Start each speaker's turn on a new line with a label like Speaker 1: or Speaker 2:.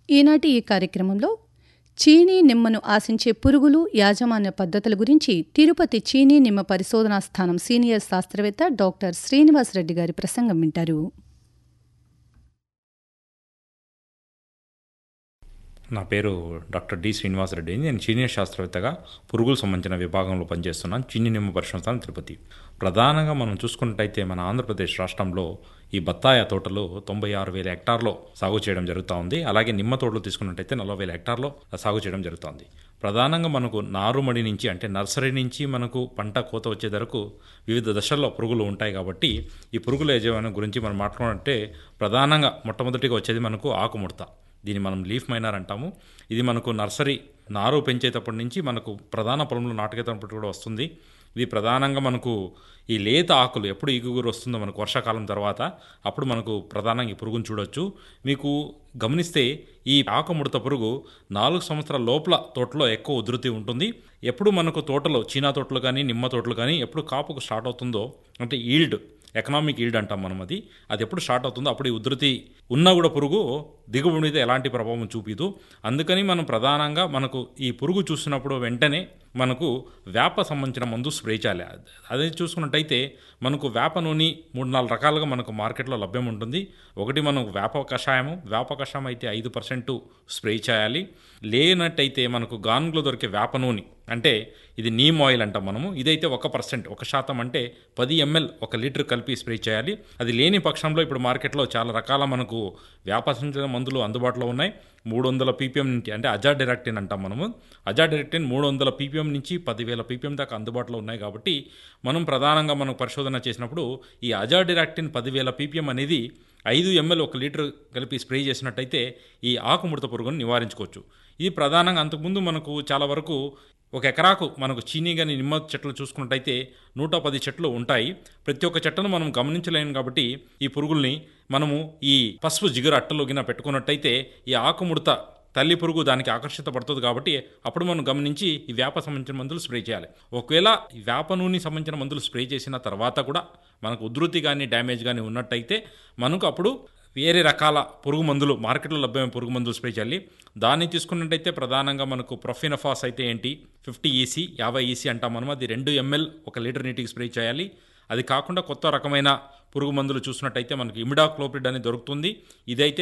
Speaker 1: ఈనాటి ఈ కార్యక్రమంలో చీనీ నిమ్మను ఆశించే పురుగులు యాజమాన్య పద్ధతుల గురించి తిరుపతి చీనీ నిమ్మ పరిశోధనా స్థానం సీనియర్ శాస్త్రవేత్త డాక్టర్ శ్రీనివాసరెడ్డి గారి ప్రసంగం వింటారు
Speaker 2: నా పేరు డాక్టర్ డి శ్రీనివాసరెడ్డి నేను సీనియర్ శాస్త్రవేత్తగా పురుగులు సంబంధించిన విభాగంలో పనిచేస్తున్నాను చిన్ని నిమ్మ పరిశ్రమ తిరుపతి ప్రధానంగా మనం చూసుకున్నట్టయితే మన ఆంధ్రప్రదేశ్ రాష్ట్రంలో ఈ బత్తాయ తోటలు తొంభై ఆరు వేల హెక్టార్లో సాగు చేయడం జరుగుతూ ఉంది అలాగే నిమ్మ తోటలు తీసుకున్నట్టయితే నలభై వేల హెక్టార్లో సాగు చేయడం జరుగుతుంది ప్రధానంగా మనకు నారుమడి నుంచి అంటే నర్సరీ నుంచి మనకు పంట కోత వచ్చే వరకు వివిధ దశల్లో పురుగులు ఉంటాయి కాబట్టి ఈ పురుగుల యజమాని గురించి మనం మాట్లాడాలంటే ప్రధానంగా మొట్టమొదటిగా వచ్చేది మనకు ఆకుముడత దీన్ని మనం లీఫ్ మైనర్ అంటాము ఇది మనకు నర్సరీ నారు పెంచేటప్పటి నుంచి మనకు ప్రధాన పొలంలో నాటుకేటప్పటి కూడా వస్తుంది ఇది ప్రధానంగా మనకు ఈ లేత ఆకులు ఎప్పుడు ఈగుగురు వస్తుందో మనకు వర్షాకాలం తర్వాత అప్పుడు మనకు ప్రధానంగా ఈ పురుగును చూడొచ్చు మీకు గమనిస్తే ఈ ఆకుముడత పురుగు నాలుగు సంవత్సరాల లోపల తోటలో ఎక్కువ ఉధృతి ఉంటుంది ఎప్పుడు మనకు తోటలో చీనా తోటలు కానీ నిమ్మ తోటలు కానీ ఎప్పుడు కాపుకు స్టార్ట్ అవుతుందో అంటే ఈల్డ్ ఎకనామిక్ ఈల్డ్ అంటాం మనం అది అది ఎప్పుడు స్టార్ట్ అవుతుందో అప్పుడు ఈ ఉధృతి ఉన్నా కూడా పురుగు దిగుబడి మీద ఎలాంటి ప్రభావం చూపిదు అందుకని మనం ప్రధానంగా మనకు ఈ పురుగు చూసినప్పుడు వెంటనే మనకు వేప సంబంధించిన మందు స్ప్రే చేయాలి అదే చూసుకున్నట్టయితే మనకు వేప నూనె మూడు నాలుగు రకాలుగా మనకు మార్కెట్లో లభ్యం ఉంటుంది ఒకటి మనకు వేప కషాయము వేప కషాయం అయితే ఐదు పర్సెంట్ స్ప్రే చేయాలి లేనట్టయితే మనకు గానుగులో దొరికే వేప నూనె అంటే ఇది నీమ్ ఆయిల్ అంటాం మనము ఇదైతే ఒక పర్సెంట్ ఒక శాతం అంటే పది ఎంఎల్ ఒక లీటర్ కలిపి స్ప్రే చేయాలి అది లేని పక్షంలో ఇప్పుడు మార్కెట్లో చాలా రకాల మనకు వ్యాపార మందులు అందుబాటులో ఉన్నాయి మూడు వందల పీపీఎం నుంచి అంటే అజాడెరాక్టిన్ అంటాం మనము అజాడెరాక్టిన్ మూడు వందల పీపీఎం నుంచి పదివేల పీపీఎం దాకా అందుబాటులో ఉన్నాయి కాబట్టి మనం ప్రధానంగా మనం పరిశోధన చేసినప్పుడు ఈ అజాడెరాక్టిన్ పదివేల పీపీఎం అనేది ఐదు ఎంఎల్ ఒక లీటర్ కలిపి స్ప్రే చేసినట్టయితే ఈ ఆకుముడత పురుగును నివారించుకోవచ్చు ఇది ప్రధానంగా అంతకుముందు మనకు చాలా వరకు ఒక ఎకరాకు మనకు చీనీ కానీ నిమ్మ చెట్లు చూసుకున్నట్టయితే నూట పది చెట్లు ఉంటాయి ప్రతి ఒక్క చెట్టును మనం గమనించలేము కాబట్టి ఈ పురుగుల్ని మనము ఈ పసుపు జిగురు అట్టలో గిన పెట్టుకున్నట్టయితే ఈ ఆకుముడత తల్లి పురుగు దానికి ఆకర్షితపడుతుంది కాబట్టి అప్పుడు మనం గమనించి ఈ వేప సంబంధించిన మందులు స్ప్రే చేయాలి ఒకవేళ ఈ వేప నూనె సంబంధించిన మందులు స్ప్రే చేసిన తర్వాత కూడా మనకు ఉధృతి కానీ డ్యామేజ్ కానీ ఉన్నట్టయితే మనకు అప్పుడు వేరే రకాల పురుగు మందులు మార్కెట్లో లభ్యమైన పురుగు మందులు స్ప్రే చేయాలి దాన్ని తీసుకున్నట్టయితే ప్రధానంగా మనకు ప్రొఫినఫాస్ అయితే ఏంటి ఫిఫ్టీ ఈసీ యాభై ఈసీ అంటాం మనం అది రెండు ఎంఎల్ ఒక లీటర్ నీటికి స్ప్రే చేయాలి అది కాకుండా కొత్త రకమైన పురుగు మందులు చూసినట్టయితే మనకి ఇమిడాక్లోపిడ్ అని దొరుకుతుంది ఇదైతే